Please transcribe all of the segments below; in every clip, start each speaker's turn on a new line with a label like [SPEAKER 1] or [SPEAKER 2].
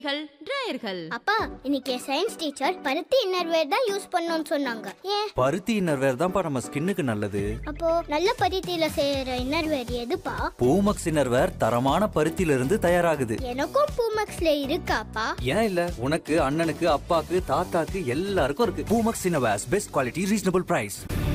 [SPEAKER 1] டிராயர்கள்
[SPEAKER 2] அப்பா இன்னைக்கு சயின்ஸ் டீச்சர் பருத்தி இன்னர்வேர் தான் யூஸ் பண்ணணும்னு சொன்னாங்க ஏன்
[SPEAKER 3] பருத்தி இன்னர்வேர் தான்ப்பா நம்ம ஸ்கின்னுக்கு நல்லது
[SPEAKER 2] அப்போ நல்ல பருத்தியில செய்யற இன்னர்வேர் எதுப்பா
[SPEAKER 3] பூமக்ஸ் இன்னர்வேர் தரமான பருத்தியில இருந்து தயாராகுது
[SPEAKER 2] எனக்கும் பூமக்ஸ்ல இருக்காப்பா
[SPEAKER 3] ஏன் இல்ல உனக்கு அண்ணனுக்கு அப்பாக்கு தாத்தாக்கு எல்லாருக்கும் இருக்கு Poomex innerwears best quality reasonable price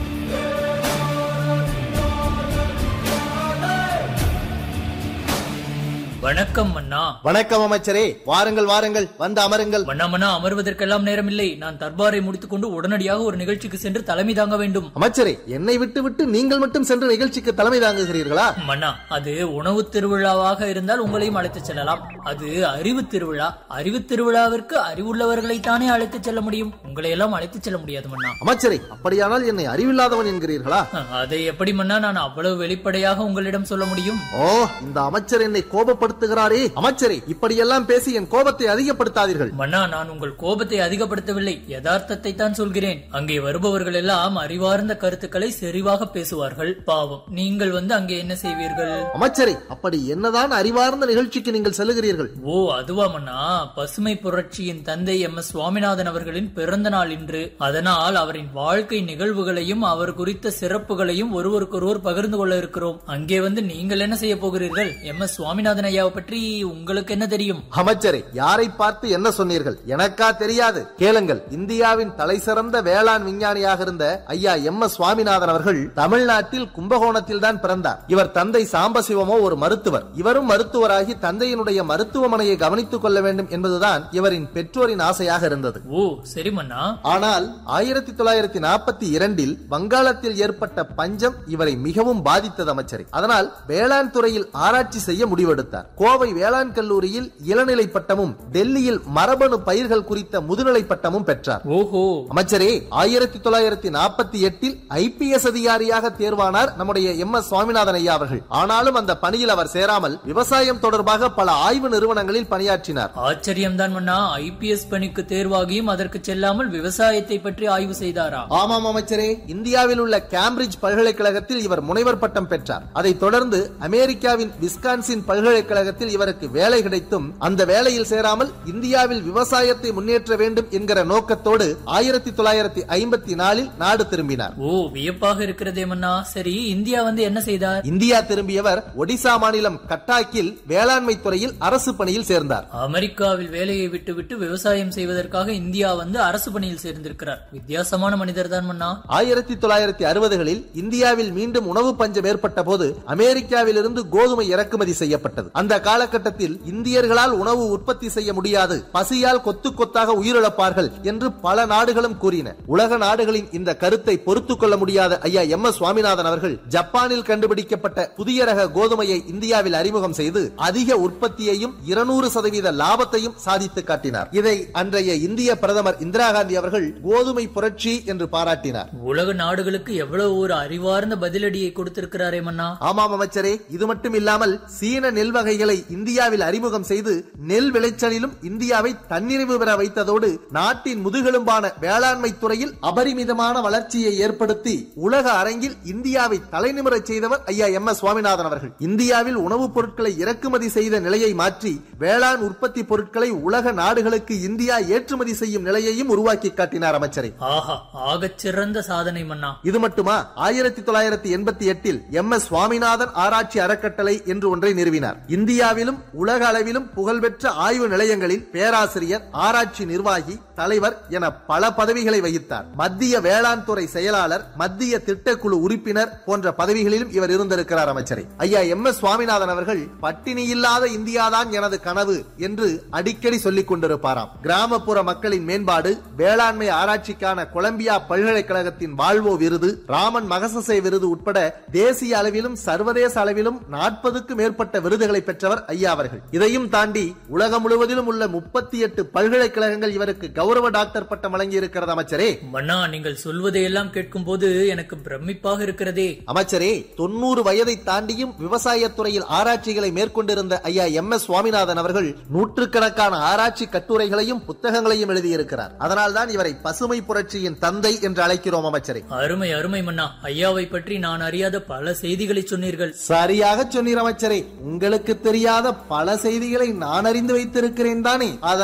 [SPEAKER 4] வணக்கம் மன்னா
[SPEAKER 5] வணக்கம் அமைச்சரே வாருங்கள் வாருங்கள் வந்து அமருங்கள்
[SPEAKER 4] மன்னா மன்னா அமர்வதற்கெல்லாம் நேரமில்லை நான் தர்பாரை முடித்துக்கொண்டு உடனடியாக ஒரு நிகழ்ச்சிக்கு சென்று தலைமை தாங்க வேண்டும்
[SPEAKER 5] அமைச்சரே என்னை விட்டு விட்டு நீங்கள் மட்டும் சென்று நிகழ்ச்சிக்கு தலைமை தாங்குகிறீர்களா
[SPEAKER 4] மன்னா அது உணவு திருவிழாவாக இருந்தால் உங்களையும் அழைத்துச் செல்லலாம் அது அறிவு திருவிழா அறிவு திருவிழாவிற்கு அறிவுள்ளவர்களைத்தானே அழைத்துச் செல்ல முடியும் உங்களை எல்லாம் அழைத்துச் செல்ல முடியாது மன்னா
[SPEAKER 5] அமைச்சரே அப்படியானால் என்னை அறிவில்லாதவன் என்கிறீர்களா
[SPEAKER 4] அதை எப்படி மன்னா நான் அவ்வளவு வெளிப்படையாக உங்களிடம் சொல்ல முடியும்
[SPEAKER 5] ஓ இந்த அமைச்சர் என்னை கோபப்படுத்துகிறாரே அமைச்சரே இப்படியெல்லாம் பேசி என் கோபத்தை அதிகப்படுத்தாதீர்கள்
[SPEAKER 4] மன்னா நான் உங்கள் கோபத்தை அதிகப்படுத்தவில்லை யதார்த்தத்தை தான் சொல்கிறேன் அங்கே வருபவர்கள் எல்லாம் அறிவார்ந்த கருத்துக்களை செறிவாக பேசுவார்கள் பாவம் நீங்கள் வந்து அங்கே என்ன செய்வீர்கள்
[SPEAKER 5] அமைச்சரே அப்படி என்னதான் அறிவார்ந்த நிகழ்ச்சிக்கு நீங்கள் செல்லுகிறீர்கள்
[SPEAKER 4] ஓ அதுவா மன்னா பசுமை புரட்சியின் தந்தை எம் எஸ் சுவாமிநாதன் அவர்களின் பிறந்த நாள் இன்று அதனால் அவரின் வாழ்க்கை நிகழ்வுகளையும் அவர் குறித்த சிறப்புகளையும் ஒருவருக்கொருவர் பகிர்ந்து கொள்ள இருக்கிறோம் அங்கே வந்து நீங்கள் என்ன செய்ய போகிறீர்கள் எம் எஸ் சுவாமிநாதன் ஐயாவை பற்றி உங்களுக்கு என்ன தெரியும்
[SPEAKER 5] அமைச்சரே யாரை பார்த்து என்ன சொன்னீர்கள் எனக்கா தெரியாது கேளுங்கள் இந்தியாவின் தலை சிறந்த வேளாண் விஞ்ஞானியாக இருந்த ஐயா எம் எஸ் சுவாமிநாதன் அவர்கள் தமிழ்நாட்டில் கும்பகோணத்தில் தான் பிறந்தார் இவர் தந்தை சாம்பசிவமோ ஒரு மருத்துவர் இவரும் மருத்துவராகி தந்தையினுடைய மருத்துவமனையை கவனித்துக் கொள்ள வேண்டும் என்பதுதான் இவரின் பெற்றோரின் ஆசையாக இருந்தது
[SPEAKER 4] ஓ சரி மன்னா
[SPEAKER 5] ஆனால் ஆயிரத்தி தொள்ளாயிரத்தி நாற்பத்தி இரண்டில் வங்காளத்தில் ஏற்பட்ட பஞ்சம் இவரை மிகவும் பாதித்தது அமைச்சரை அதனால் வேளாண் துறையில் ஆராய்ச்சி செய்ய முடிவெடுத்தார் கோவை வேளாண் கல்லூரியில் இளநிலை பட்டமும் டெல்லியில் மரபணு பயிர்கள் குறித்த முதுநிலை பட்டமும் பெற்றார்
[SPEAKER 4] ஓஹோ
[SPEAKER 5] அமைச்சரே ஆயிரத்தி தொள்ளாயிரத்தி நாற்பத்தி எட்டில் ஐபிஎஸ் அதிகாரியாக தேர்வானார் நம்முடைய எம் எஸ் சுவாமிநாதன் ஐயா அவர்கள் ஆனாலும் அந்த பணியில் அவர் சேராமல் விவசாயம் தொடர்பாக பல ஆய்வு நிறுவனங்களில் பணியாற்றினார்
[SPEAKER 4] ஆச்சரியம்தான் மன்னா ஐபிஎஸ் பணிக்கு தேர்வாகியும் அதற்கு செல்லாமல் விவசாயத்தை பற்றி ஆய்வு செய்தாரா
[SPEAKER 5] ஆமாம் அமைச்சரே இந்தியாவில் உள்ள கேம்பிரிட்ஜ் பல்கலைக்கழகத்தில் இவர் முனைவர் பட்டம் பெற்றார் அதைத் தொடர்ந்து அமெரிக்காவின் விஸ்கான்சின் பல்கலைக்கழகத்தில் இவருக்கு வேலை கிடைத்தும் அந்த வேலையில் சேராமல் இந்தியாவில் விவசாயத்தை முன்னேற்ற வேண்டும் என்கிற நோக்கத்தோடு ஆயிரத்தி தொள்ளாயிரத்தி ஐம்பத்தி நாலில் நாடு திரும்பினார்
[SPEAKER 4] ஓ வியப்பாக இருக்கிறதே மன்னா சரி இந்தியா வந்து என்ன செய்தார்
[SPEAKER 5] இந்தியா திரும்பியவர் ஒடிசா மாநிலம் கட்டாக்கில் வேளாண்மை துறையில் அரசு பணியில் சேர்ந்தார்
[SPEAKER 4] அமெரிக்காவில் வேலையை விட்டுவிட்டு விவசாயம் செய்வதற்காக இந்தியா வந்து அரசு பணியில் சேர்ந்திருக்கிறார் வித்தியாசமான மனிதர் தான் மன்னா
[SPEAKER 5] ஆயிரத்தி தொள்ளாயிரத்தி அறுபதுகளில் இந்தியாவில் மீண்டும் உணவு பஞ்சம் ஏற்பட்ட போது அமெரிக்காவிலிருந்து கோதுமை இறக்குமதி செய்யப்பட்டது அந்த காலகட்டத்தில் இந்தியர்களால் உணவு உற்பத்தி செய்ய முடியாது பசியால் கொத்து கொத்தாக உயிரிழப்பார்கள் என்று பல நாடுகளும் கூறின உலக நாடுகளின் இந்த கருத்தை பொறுத்துக் கொள்ள முடியாத ஐயா எம் எஸ் சுவாமிநாதன் அவர்கள் ஜப்பானில் கண்டுபிடிக்கப்பட்ட புதிய ரக கோதுமையை இந்தியாவில் அறிமுகம் செய்து அதிக உற்பத்தியையும் இருநூறு சதவீத லாபத்தையும் சாதித்து காட்டினார் இதை அன்றைய இந்திய பிரதமர் இந்திரா காந்தி அவர்கள் கோதுமை புரட்சி என்று பாராட்டினார்
[SPEAKER 4] உலக நாடுகளுக்கு எவ்வளவு ஒரு அறிவார்ந்த பதிலடியை கொடுத்திருக்கிறாரே மன்னா
[SPEAKER 5] ஆமாம் அமைச்சரே இது மட்டும் இல்லாமல் சீன நெல் வகைகளை இந்தியாவில் அறிமுகம் செய்து நெல் விளைச்சலிலும் இந்தியாவை தன்னிறைவு பெற வைத்ததோடு நாட்டின் முதுகெலும்பான வேளாண்மை துறையில் அபரிமிதமான வளர்ச்சியை ஏற்படுத்தி உலக அரங்கில் இந்தியாவை தலைநிமிரச் செய்தவர் ஐயா எம் எஸ் சுவாமிநாதன் அவர்கள் இந்தியாவில் உணவுப் பொருட்களை இறக்குமதி செய்த நிலையை மாற்றி வேளாண் உற்பத்தி பொருட்களை உலக நாடுகளுக்கு இந்தியா ஏற்றுமதி செய்யும் நிலையையும் உருவாக்கி காட்டினார் அமைச்சரே
[SPEAKER 4] ஆஹா ஆகச் சிறந்த சாதனை மன்னா
[SPEAKER 5] இது மட்டுமா ஆயிரத்தி தொள்ளாயிரத்தி எண்பத்தி எட்டில் எம் எஸ் சுவாமிநாதன் ஆராய்ச்சி அறக்கட்டளை என்று ஒன்றை நிறுவினார் இந்தியாவிலும் உலக அளவிலும் புகழ்பெற்ற ஆய்வு நிலையங்களில் பேராசிரியர் ஆராய்ச்சி நிர்வாகி தலைவர் என பல பதவிகளை வகித்தார் மத்திய வேளாண் துறை செயலாளர் மத்திய திட்டக்குழு உறுப்பினர் போன்ற பதவிகளிலும் இவர் இருந்திருக்கிறார் அமைச்சரை ஐயா எம் எஸ் சுவாமிநாதன் அவர்கள் பட்டினி இல்லாத இந்தியாதான் எனது கனவு என்று அடிக்கடி சொல்லிக் கொண்டிருப்பாராம் கிராமப்புற மக்களின் மேம்பாடு வேளாண்மை ஆராய்ச்சிக்கான கொலம்பியா பல்கலைக்கழகத்தின் வாழ்வோ விருது ராமன் மகசசே விருது உட்பட தேசிய அளவிலும் சர்வதேச அளவிலும் நாற்பதுக்கு மேற்பட்ட விருதுகளை பெற்றவர் ஐயா அவர்கள் இதையும் தாண்டி உலகம் முழுவதிலும் உள்ள முப்பத்தி எட்டு பல்கலைக்கழகங்கள் இவருக்கு கௌரவ டாக்டர் பட்டம் வழங்கி இருக்கிறது அமைச்சரே
[SPEAKER 4] மன்னா நீங்கள் சொல்வதையெல்லாம் கேட்கும் போது எனக்கு பிரமிப்பாக இருக்கிறதே
[SPEAKER 5] அமைச்சரே தொண்ணூறு வயதை தாண்டியும் விவசாயத்துறையில் ஆராய்ச்சிகளை மேற்கொண்டிருந்த ஐயா எம் எஸ் சுவாமிநாதன் அவர்கள் நூற்றுக்கணக்கான ஆராய்ச்சி கட்டுரைகளையும் புத்தகங்களையும் எழுதியிருக்கிறார் அதனால்தான் இவரை பசுமை புரட்சியின் தந்தை என்று அழைக்கிறோம் அமைச்சரே
[SPEAKER 4] அருமை அருமை மன்னா ஐயாவை பற்றி நான் அறியாத பல செய்திகளை சொன்னீர்கள்
[SPEAKER 5] சரியாக சொன்னீர் அமைச்சரே உங்களுக்கு தெரியாத பல செய்திகளை நான் அறிந்து வைத்திருக்கிறேன் தானே